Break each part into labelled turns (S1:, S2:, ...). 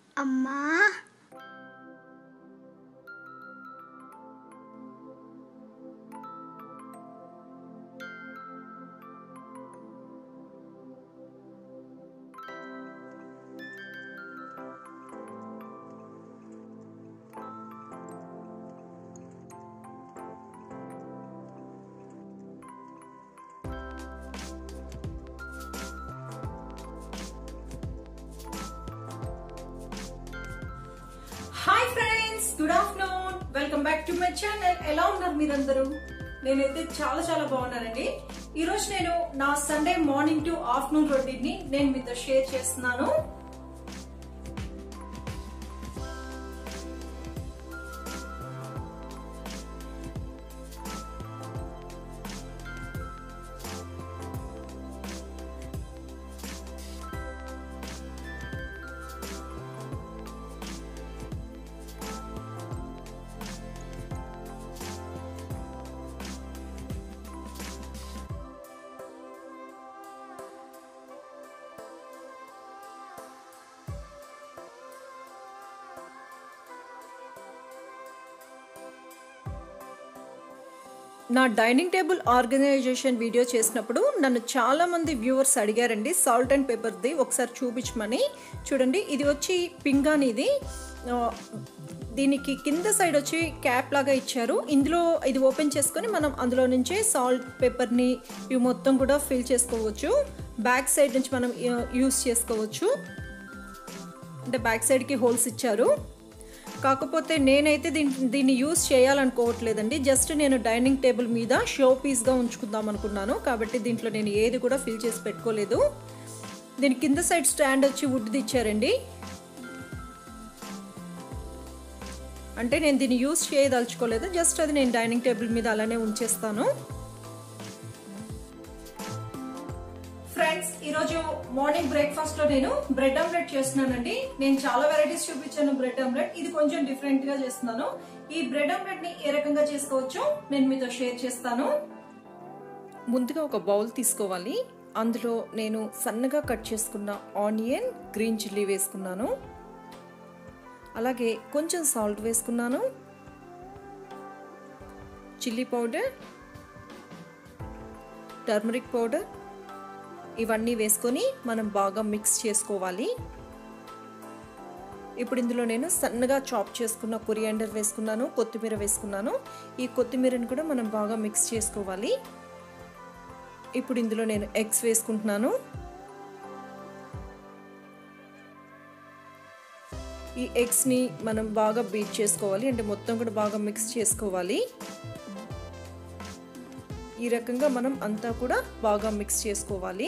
S1: అమ్మా
S2: hi friends good afternoon welcome back to my channel ఎలా ఉన్నారు మీరందరూ నేనైతే చాలా చాలా బాగున్నానండి ఈ రోజు నేను నా Sunday morning to afternoon routine ని నేను మీతో షేర్ చేస్తున్నాను నా డైనింగ్ టేబుల్ ఆర్గనైజేషన్ వీడియో చేసినప్పుడు నన్ను చాలా మంది వ్యూవర్స్ అడిగారండి సాల్ట్ అండ్ పేపర్ది ఒకసారి చూపించమని చూడండి ఇది వచ్చి పింగాణిది ఆ, దీనికి కింద సైడ్ వచ్చి క్యాప్ లాగా ఇచ్చారు ఇందులో ఇది ఓపెన్ చేసుకొని మనం అందులో నుంచే సాల్ట్ పేపర్ని ఇవి మొత్తం కూడా ఫిల్ చేసుకోవచ్చు బ్యాక్ సైడ్ నుంచి మనం యూస్ చేసుకోవచ్చు అంటే బ్యాక్ సైడ్కి హోల్స్ ఇచ్చారు కాకపోతే నేనైతే దీన్ని దీన్ని యూస్ చేయాలనుకోవట్లేదండి జస్ట్ నేను డైనింగ్ టేబుల్ మీద షో పీస్గా ఉంచుకుందాం అనుకున్నాను కాబట్టి దీంట్లో నేను ఏది కూడా ఫిల్ చేసి పెట్టుకోలేదు దీని కింద సైడ్ స్టాండ్ వచ్చి వుడ్ది ఇచ్చారండి అంటే నేను దీన్ని యూస్ చేయదలుచుకోలేదు జస్ట్ అది నేను డైనింగ్ టేబుల్ మీద అలానే ఉంచేస్తాను ఫ్రెండ్స్ ఈరోజు మార్నింగ్ బ్రేక్ఫాస్ట్ లో నేను బ్రెడ్ ఆమ్లెట్ చేస్తున్నానండి నేను చాలా వెరైటీస్ చూపించాను బ్రెడ్ ఆమ్లెట్ ఇది కొంచెం డిఫరెంట్ గా చేస్తున్నాను ఈ బ్రెడ్ ఆమ్లెట్ ని ఏ రకంగా చేసుకోవచ్చో నేను మీతో షేర్ చేస్తాను ముందుగా ఒక బౌల్ తీసుకోవాలి అందులో నేను సన్నగా కట్ చేసుకున్న ఆనియన్ గ్రీన్ చిల్లీ వేసుకున్నాను అలాగే కొంచెం సాల్ట్ వేసుకున్నాను చిల్లీ పౌడర్ టర్మరిక్ పౌడర్ ఇవన్నీ వేసుకొని మనం బాగా మిక్స్ చేసుకోవాలి ఇప్పుడు ఇందులో నేను సన్నగా చాప్ చేసుకున్న కొరియాండర్ వేసుకున్నాను కొత్తిమీర వేసుకున్నాను ఈ కొత్తిమీరని కూడా మనం బాగా మిక్స్ చేసుకోవాలి ఇప్పుడు ఇందులో నేను ఎగ్స్ వేసుకుంటున్నాను ఈ ఎగ్స్ని మనం బాగా బీట్ చేసుకోవాలి అంటే మొత్తం కూడా బాగా మిక్స్ చేసుకోవాలి ఈ రకంగా మనం అంతా కూడా బాగా మిక్స్ చేసుకోవాలి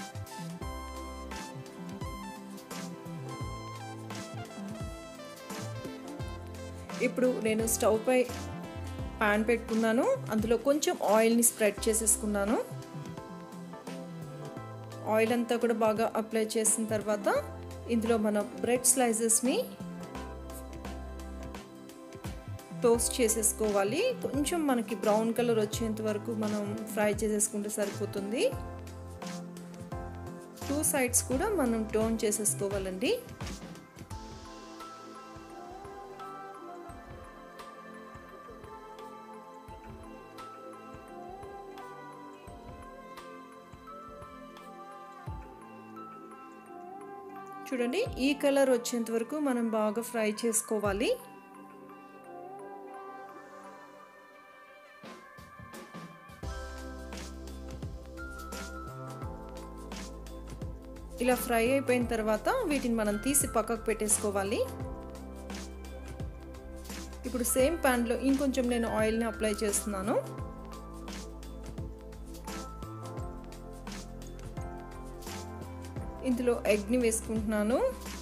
S2: ఇప్పుడు నేను స్టవ్ పై పాన్ పెట్టుకున్నాను అందులో కొంచెం ఆయిల్ని స్ప్రెడ్ చేసేసుకున్నాను ఆయిల్ అంతా కూడా బాగా అప్లై చేసిన తర్వాత ఇందులో మనం బ్రెడ్ స్లైసెస్ని టోస్ట్ చేసేసుకోవాలి కొంచెం మనకి బ్రౌన్ కలర్ వచ్చేంత వరకు మనం ఫ్రై చేసేసుకుంటే సరిపోతుంది టూ సైడ్స్ కూడా మనం టోన్ చేసేసుకోవాలండి చూడండి ఈ కలర్ వచ్చేంత వరకు మనం బాగా ఫ్రై చేసుకోవాలి ఇలా ఫ్రై అయిపోయిన తర్వాత వీటిని మనం తీసి పక్కకు పెట్టేసుకోవాలి ఇప్పుడు సేమ్ ప్యాన్లో ఇంకొంచెం నేను ఆయిల్ని అప్లై చేస్తున్నాను ఇందులో ఎగ్ని వేసుకుంటున్నాను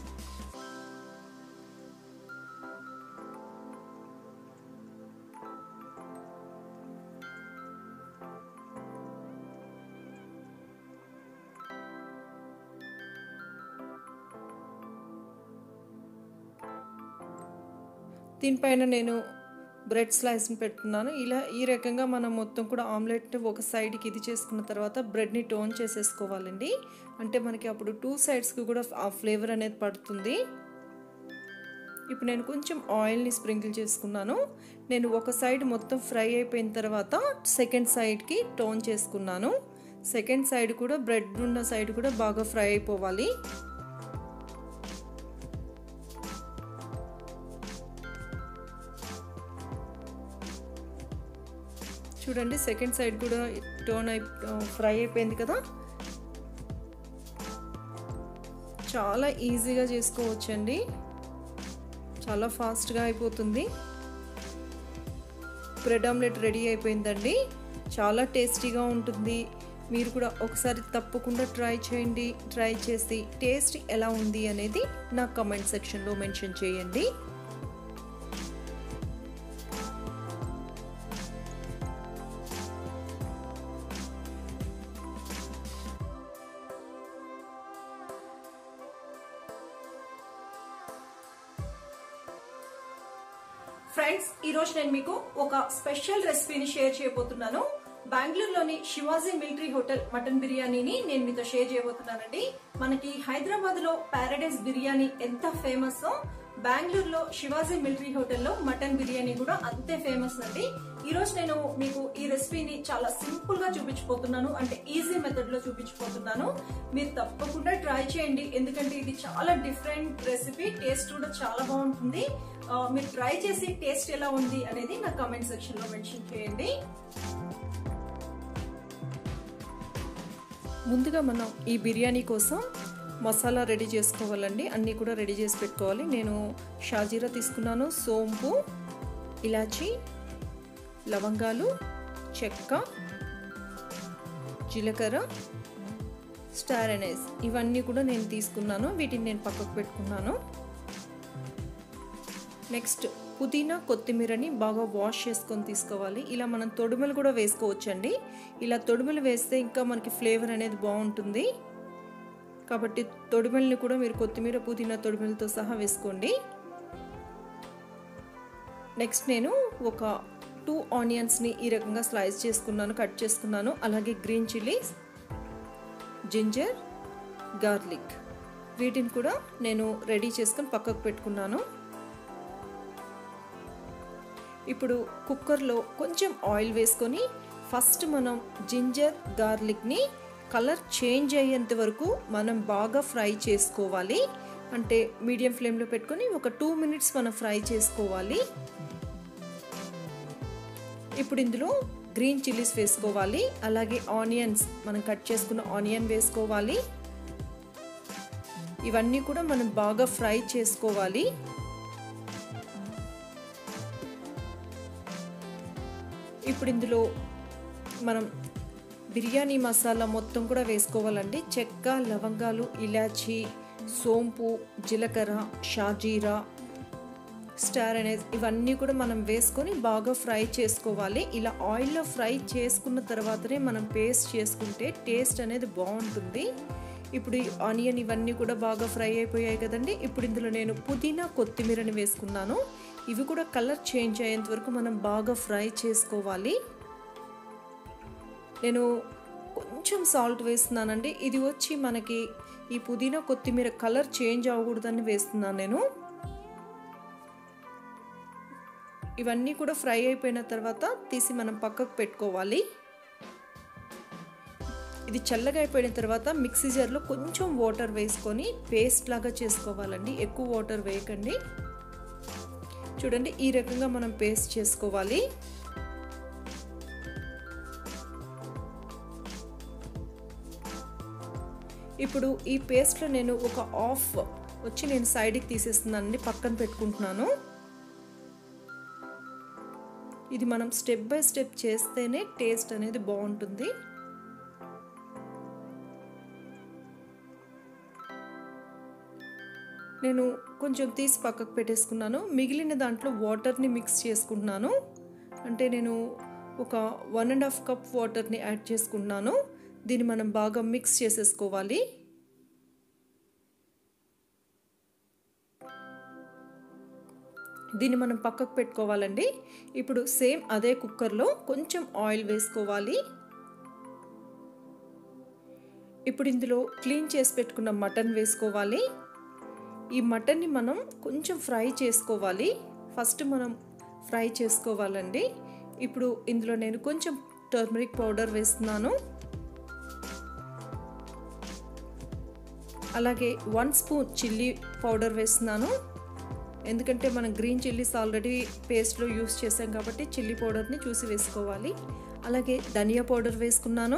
S2: దీనిపైన నేను బ్రెడ్ స్లైస్ని పెట్టుకున్నాను ఇలా ఈ రకంగా మనం మొత్తం కూడా ఆమ్లెట్ ఒక సైడ్కి ఇది చేసుకున్న తర్వాత బ్రెడ్ని టోన్ చేసేసుకోవాలండి అంటే మనకి అప్పుడు టూ సైడ్స్కి కూడా ఆ ఫ్లేవర్ అనేది పడుతుంది ఇప్పుడు నేను కొంచెం ఆయిల్ని స్ప్రింకిల్ చేసుకున్నాను నేను ఒక సైడ్ మొత్తం ఫ్రై అయిపోయిన తర్వాత సెకండ్ సైడ్కి టోన్ చేసుకున్నాను సెకండ్ సైడ్ కూడా బ్రెడ్ ఉన్న సైడ్ కూడా బాగా ఫ్రై అయిపోవాలి చూడండి సెకండ్ సైడ్ కూడా టోన్ అయి ఫ్రై అయిపోయింది కదా చాలా ఈజీగా చేసుకోవచ్చండి చాలా ఫాస్ట్గా అయిపోతుంది బ్రెడ్ ఆమ్లెట్ రెడీ అయిపోయిందండి చాలా టేస్టీగా ఉంటుంది మీరు కూడా ఒకసారి తప్పకుండా ట్రై చేయండి ట్రై చేసి టేస్ట్ ఎలా ఉంది అనేది నా కమెంట్ సెక్షన్లో మెన్షన్ చేయండి ఫ్రెండ్స్ ఈ రోజు నేను మీకు ఒక స్పెషల్ రెసిపీని షేర్ చేయబోతున్నాను బెంగళూరులోని శివాజీ మిలిటరీ హోటల్ మటన్ బిర్యానీని నేను మీతో షేర్ చేయబోతున్నానండి మనకి హైదరాబాద్ లో పారడైస్ బిర్యానీ ఎంత ఫేమస్ బెంగళూరులో శివాజీ మిలిటరీ హోటల్లో మటన్ బిర్యానీ కూడా అంతే ఫేమస్ అండి ఈ రోజు నేను మీకు ఈ రెసిపీని చాలా సింపుల్ గా చూపించబోతున్నాను అంటే ఈజీ మెథడ్ లో చూపించబోతున్నాను మీరు తప్పకుండా ట్రై చేయండి ఎందుకంటే ఇది చాలా డిఫరెంట్ రెసిపీ టేస్ట్ కూడా చాలా బాగుంటుంది మీరు ట్రై చేసి టేస్ట్ ఎలా ఉంది అనేది నా కామెంట్ సెక్షన్ లో మెన్షన్ చేయండి ముందుగా మనం ఈ బిర్యానీ కోసం మసాలా రెడీ చేసుకోవాలండి అన్నీ కూడా రెడీ చేసి పెట్టుకోవాలి నేను షాజీరా తీసుకున్నాను సోంపు ఇలాచి లవంగాలు చెక్క జీలకర్ర స్టార్ అనైస్ ఇవన్నీ కూడా నేను తీసుకున్నాను వీటిని నేను పక్కకు పెట్టుకున్నాను నెక్స్ట్ పుదీనా కొత్తిమీరని బాగా వాష్ చేసుకొని తీసుకోవాలి ఇలా మనం తొడుమలు కూడా వేసుకోవచ్చండి ఇలా తొడుమలు వేస్తే ఇంకా మనకి ఫ్లేవర్ అనేది బాగుంటుంది కాబట్టి తొడిమెల్ని కూడా మీరు కొత్తిమీర పుదీనా తొడిమెలతో సహా వేసుకోండి నెక్స్ట్ నేను ఒక టూ ఆనియన్స్ని ఈ రకంగా స్లైస్ చేసుకున్నాను కట్ చేసుకున్నాను అలాగే గ్రీన్ చిల్లీస్ జింజర్ గార్లిక్ వీటిని కూడా నేను రెడీ చేసుకొని పక్కకు పెట్టుకున్నాను ఇప్పుడు కుక్కర్లో కొంచెం ఆయిల్ వేసుకొని ఫస్ట్ మనం జింజర్ గార్లిక్ని కలర్ చేంజ్ అయ్యేంత వరకు మనం బాగా ఫ్రై చేసుకోవాలి అంటే మీడియం ఫ్లేమ్లో పెట్టుకొని ఒక టూ మినిట్స్ మనం ఫ్రై చేసుకోవాలి ఇప్పుడు ఇందులో గ్రీన్ చిల్లీస్ వేసుకోవాలి అలాగే ఆనియన్స్ మనం కట్ చేసుకున్న ఆనియన్ వేసుకోవాలి ఇవన్నీ కూడా మనం బాగా ఫ్రై చేసుకోవాలి ఇప్పుడు ఇందులో మనం బిర్యానీ మసాలా మొత్తం కూడా వేసుకోవాలండి చెక్క లవంగాలు ఇలాచి సోంపు జీలకర్ర షాజీరా స్టార్ అనేది ఇవన్నీ కూడా మనం వేసుకొని బాగా ఫ్రై చేసుకోవాలి ఇలా ఆయిల్లో ఫ్రై చేసుకున్న తర్వాతనే మనం పేస్ట్ చేసుకుంటే టేస్ట్ అనేది బాగుంటుంది ఇప్పుడు ఈ ఆనియన్ ఇవన్నీ కూడా బాగా ఫ్రై అయిపోయాయి కదండి ఇప్పుడు ఇందులో నేను పుదీనా కొత్తిమీరని వేసుకున్నాను ఇవి కూడా కలర్ చేంజ్ అయ్యేంత వరకు మనం బాగా ఫ్రై చేసుకోవాలి నేను కొంచెం సాల్ట్ వేస్తున్నానండి ఇది వచ్చి మనకి ఈ పుదీనా కొత్తిమీర కలర్ చేంజ్ అవ్వకూడదని వేస్తున్నాను నేను ఇవన్నీ కూడా ఫ్రై అయిపోయిన తర్వాత తీసి మనం పక్కకు పెట్టుకోవాలి ఇది చల్లగా అయిపోయిన తర్వాత మిక్సీ జార్లో కొంచెం వాటర్ వేసుకొని పేస్ట్ లాగా చేసుకోవాలండి ఎక్కువ వాటర్ వేయకండి చూడండి ఈ రకంగా మనం పేస్ట్ చేసుకోవాలి ఇప్పుడు ఈ పేస్ట్లో నేను ఒక ఆఫ్ వచ్చి నేను సైడ్కి తీసేస్తున్నానండి పక్కన పెట్టుకుంటున్నాను ఇది మనం స్టెప్ బై స్టెప్ చేస్తేనే టేస్ట్ అనేది బాగుంటుంది నేను కొంచెం తీసి పక్కకు పెట్టేసుకున్నాను మిగిలిన దాంట్లో వాటర్ని మిక్స్ చేసుకుంటున్నాను అంటే నేను ఒక వన్ అండ్ హాఫ్ కప్ వాటర్ని యాడ్ చేసుకుంటున్నాను దీన్ని మనం బాగా మిక్స్ చేసేసుకోవాలి దీన్ని మనం పక్కకు పెట్టుకోవాలండి ఇప్పుడు సేమ్ అదే కుక్కర్లో కొంచెం ఆయిల్ వేసుకోవాలి ఇప్పుడు ఇందులో క్లీన్ చేసి పెట్టుకున్న మటన్ వేసుకోవాలి ఈ మటన్ని మనం కొంచెం ఫ్రై చేసుకోవాలి ఫస్ట్ మనం ఫ్రై చేసుకోవాలండి ఇప్పుడు ఇందులో నేను కొంచెం టర్మరిక్ పౌడర్ వేస్తున్నాను అలాగే వన్ స్పూన్ చిల్లీ పౌడర్ వేస్తున్నాను ఎందుకంటే మనం గ్రీన్ చిల్లీస్ ఆల్రెడీ పేస్ట్లో యూస్ చేసాం కాబట్టి చిల్లీ పౌడర్ని చూసి వేసుకోవాలి అలాగే ధనియా పౌడర్ వేసుకున్నాను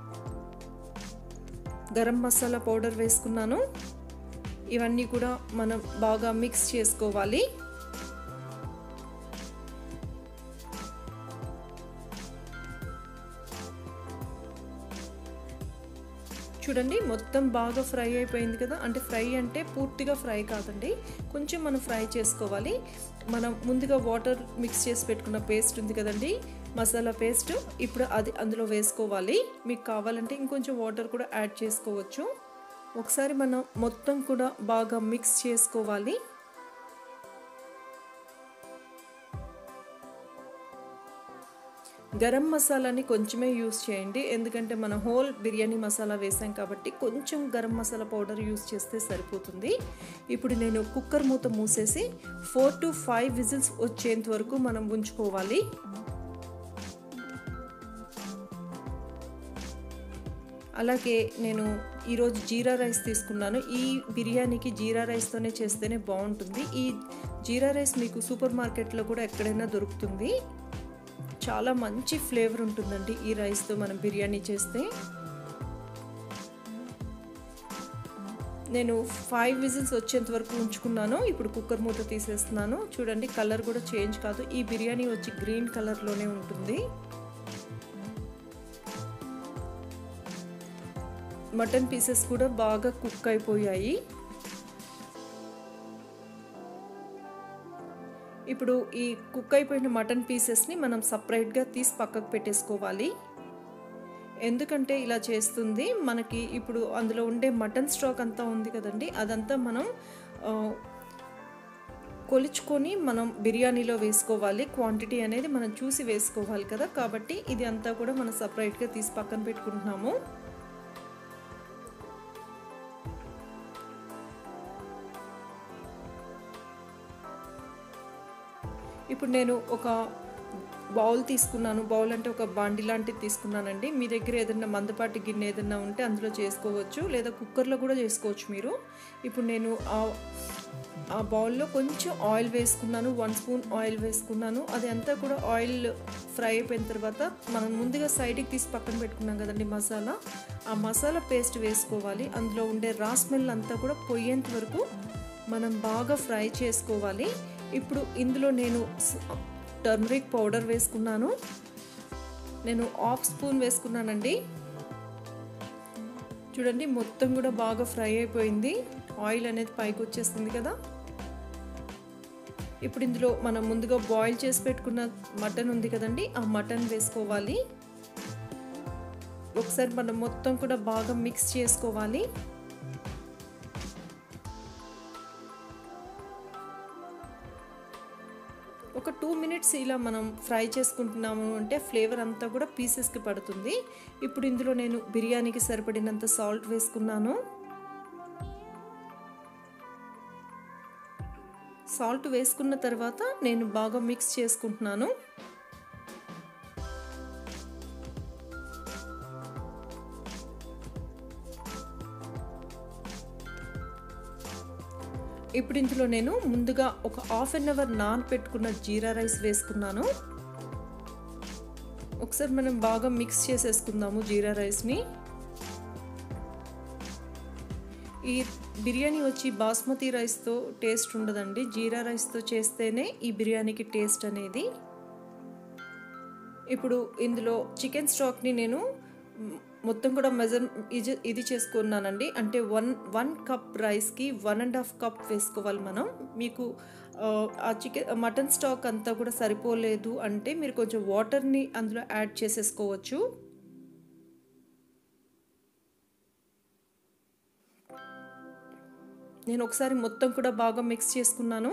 S2: గరం మసాలా పౌడర్ వేసుకున్నాను ఇవన్నీ కూడా మనం బాగా మిక్స్ చేసుకోవాలి చూడండి మొత్తం బాగా ఫ్రై అయిపోయింది కదా అంటే ఫ్రై అంటే పూర్తిగా ఫ్రై కాదండి కొంచెం మనం ఫ్రై చేసుకోవాలి మనం ముందుగా వాటర్ మిక్స్ చేసి పెట్టుకున్న పేస్ట్ ఉంది కదండి మసాలా పేస్ట్ ఇప్పుడు అది అందులో వేసుకోవాలి మీకు కావాలంటే ఇంకొంచెం వాటర్ కూడా యాడ్ చేసుకోవచ్చు ఒకసారి మనం మొత్తం కూడా బాగా మిక్స్ చేసుకోవాలి గరం మసాలాని కొంచెమే యూస్ చేయండి ఎందుకంటే మనం హోల్ బిర్యానీ మసాలా వేసాం కాబట్టి కొంచెం గరం మసాలా పౌడర్ యూస్ చేస్తే సరిపోతుంది ఇప్పుడు నేను కుక్కర్ మూత మూసేసి ఫోర్ టు ఫైవ్ విజిల్స్ వచ్చేంత వరకు మనం ఉంచుకోవాలి అలాగే నేను ఈరోజు జీరా రైస్ తీసుకున్నాను ఈ బిర్యానీకి జీరా రైస్తోనే చేస్తేనే బాగుంటుంది ఈ జీరా రైస్ మీకు సూపర్ మార్కెట్లో కూడా ఎక్కడైనా దొరుకుతుంది చాలా మంచి ఫ్లేవర్ ఉంటుందండి ఈ రైస్తో మనం బిర్యానీ చేస్తే నేను ఫైవ్ విజిల్స్ వచ్చేంత వరకు ఉంచుకున్నాను ఇప్పుడు కుక్కర్ మూత తీసేస్తున్నాను చూడండి కలర్ కూడా చేంజ్ కాదు ఈ బిర్యానీ వచ్చి గ్రీన్ కలర్లోనే ఉంటుంది మటన్ పీసెస్ కూడా బాగా కుక్ అయిపోయాయి ఇప్పుడు ఈ కుక్ అయిపోయిన మటన్ పీసెస్ని మనం సపరేట్గా తీసి పక్కకు పెట్టేసుకోవాలి ఎందుకంటే ఇలా చేస్తుంది మనకి ఇప్పుడు అందులో ఉండే మటన్ స్టాక్ అంతా ఉంది కదండి అదంతా మనం కొలుచుకొని మనం బిర్యానీలో వేసుకోవాలి క్వాంటిటీ అనేది మనం చూసి వేసుకోవాలి కదా కాబట్టి ఇది అంతా కూడా మనం సపరేట్గా తీసి పక్కన పెట్టుకుంటున్నాము ఇప్పుడు నేను ఒక బౌల్ తీసుకున్నాను బౌల్ అంటే ఒక బాండి లాంటిది తీసుకున్నానండి మీ దగ్గర ఏదైనా మందపాటి గిన్నె ఏదైనా ఉంటే అందులో చేసుకోవచ్చు లేదా కుక్కర్లో కూడా చేసుకోవచ్చు మీరు ఇప్పుడు నేను ఆ బౌల్లో కొంచెం ఆయిల్ వేసుకున్నాను వన్ స్పూన్ ఆయిల్ వేసుకున్నాను అది అంతా కూడా ఆయిల్ ఫ్రై అయిపోయిన తర్వాత మనం ముందుగా సైడ్కి తీసి పక్కన పెట్టుకున్నాం కదండి మసాలా ఆ మసాలా పేస్ట్ వేసుకోవాలి అందులో ఉండే రా స్మెల్ అంతా కూడా పొయ్యేంత వరకు మనం బాగా ఫ్రై చేసుకోవాలి ఇప్పుడు ఇందులో నేను టర్మరిక్ పౌడర్ వేసుకున్నాను నేను హాఫ్ స్పూన్ వేసుకున్నానండి చూడండి మొత్తం కూడా బాగా ఫ్రై అయిపోయింది ఆయిల్ అనేది పైకి వచ్చేస్తుంది కదా ఇప్పుడు ఇందులో మనం ముందుగా బాయిల్ చేసి పెట్టుకున్న మటన్ ఉంది కదండి ఆ మటన్ వేసుకోవాలి ఒకసారి మనం మొత్తం కూడా బాగా మిక్స్ చేసుకోవాలి ఒక టూ మినిట్స్ ఇలా మనం ఫ్రై చేసుకుంటున్నాము అంటే ఫ్లేవర్ అంతా కూడా పీసెస్కి పడుతుంది ఇప్పుడు ఇందులో నేను బిర్యానీకి సరిపడినంత సాల్ట్ వేసుకున్నాను సాల్ట్ వేసుకున్న తర్వాత నేను బాగా మిక్స్ చేసుకుంటున్నాను ఇప్పుడు ఇందులో నేను ముందుగా ఒక హాఫ్ అన్ అవర్ నాన్ పెట్టుకున్న జీరా రైస్ వేసుకున్నాను ఒకసారి మనం బాగా మిక్స్ చేసేసుకుందాము జీరా రైస్ని ఈ బిర్యానీ వచ్చి బాస్మతి రైస్తో టేస్ట్ ఉండదండి జీరా రైస్తో చేస్తేనే ఈ బిర్యానీకి టేస్ట్ అనేది ఇప్పుడు ఇందులో చికెన్ స్టాక్ని నేను మొత్తం కూడా మెజర్ ఇది ఇది చేసుకున్నానండి అంటే వన్ వన్ కప్ రైస్కి వన్ అండ్ హాఫ్ కప్ వేసుకోవాలి మనం మీకు ఆ చికెన్ మటన్ స్టాక్ అంతా కూడా సరిపోలేదు అంటే మీరు కొంచెం వాటర్ని అందులో యాడ్ చేసేసుకోవచ్చు నేను ఒకసారి మొత్తం కూడా బాగా మిక్స్ చేసుకున్నాను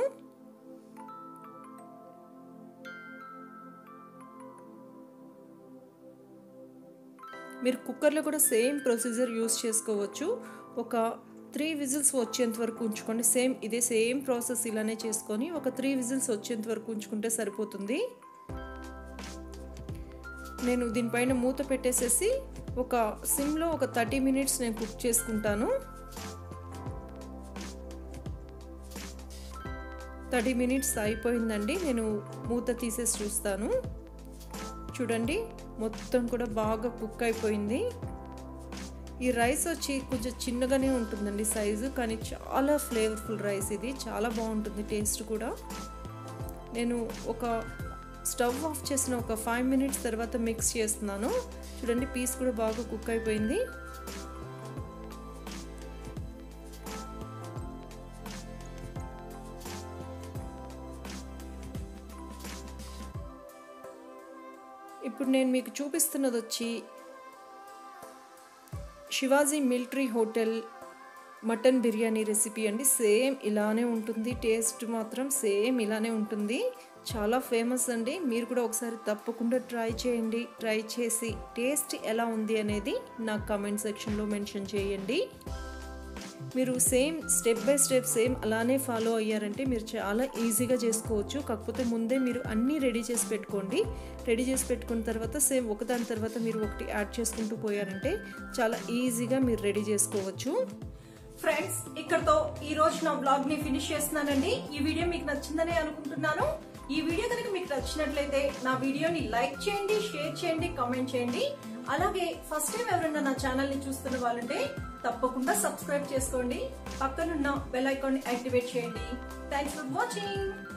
S2: మీరు కుక్కర్లో కూడా సేమ్ ప్రొసీజర్ యూస్ చేసుకోవచ్చు ఒక త్రీ విజిల్స్ వచ్చేంత వరకు ఉంచుకోండి సేమ్ ఇదే సేమ్ ప్రాసెస్ ఇలానే చేసుకొని ఒక త్రీ విజిల్స్ వచ్చేంత వరకు ఉంచుకుంటే సరిపోతుంది నేను దీనిపైన మూత పెట్టేసేసి ఒక సిమ్లో ఒక థర్టీ మినిట్స్ నేను కుక్ చేసుకుంటాను థర్టీ మినిట్స్ అయిపోయిందండి నేను మూత తీసేసి చూస్తాను చూడండి మొత్తం కూడా బాగా కుక్ అయిపోయింది ఈ రైస్ వచ్చి కొంచెం చిన్నగానే ఉంటుందండి సైజు కానీ చాలా ఫ్లేవర్ఫుల్ రైస్ ఇది చాలా బాగుంటుంది టేస్ట్ కూడా నేను ఒక స్టవ్ ఆఫ్ చేసిన ఒక ఫైవ్ మినిట్స్ తర్వాత మిక్స్ చేస్తున్నాను చూడండి పీస్ కూడా బాగా కుక్ అయిపోయింది ఇప్పుడు నేను మీకు చూపిస్తున్నది వచ్చి Shivaji military hotel mutton biryani recipe అండి సేమ్ ఇలానే ఉంటుంది టేస్ట్ మాత్రం సేమ్ ఇలానే ఉంటుంది చాలా ఫేమస్ అండి మీరు కూడా ఒకసారి తప్పకుండా ట్రై చేయండి ట్రై చేసి టేస్ట్ ఎలా ఉంది అనేది నాకు కామెంట్ సెక్షన్లో మెన్షన్ చేయండి మీరు same step by step same అలానే ఫాలో అయ్యారంటే మీరు చాలా ఈజీగా చేసుకోవచ్చు కాకపోతే ముందే మీరు అన్నీ రెడీ చేసి పెట్టుకోండి రెడీ చేసి పెట్టుకున్న తర్వాత సేమ్ ఒకదాని తర్వాత మీరు ఒకటి యాడ్ చేసుకుంటూ పోయారంటే చాలా ఈజీగా మీరు రెడీ చేసుకోవచ్చు
S1: ఫ్రెండ్స్ ఇక్కడతో ఈ రోజు నా బ్లాగ్ ని ఫినిష్ చేస్తున్నానండి ఈ వీడియో మీకు నచ్చిందని అనుకుంటున్నాను ఈ వీడియో కనుక మీకు నచ్చినట్లయితే నా వీడియోని లైక్ చేయండి షేర్ చేయండి కామెంట్ చేయండి అలాగే ఫస్ట్ టైం ఎవరైనా నా ఛానల్ ని చూస్తున్న వాళ్ళంటే తప్పకుండా సబ్స్క్రైబ్ చేసుకోండి పక్కనున్న బెల్ ఐకాన్ ని యాక్టివేట్ చేయండి థ్యాంక్స్ ఫర్ వాచింగ్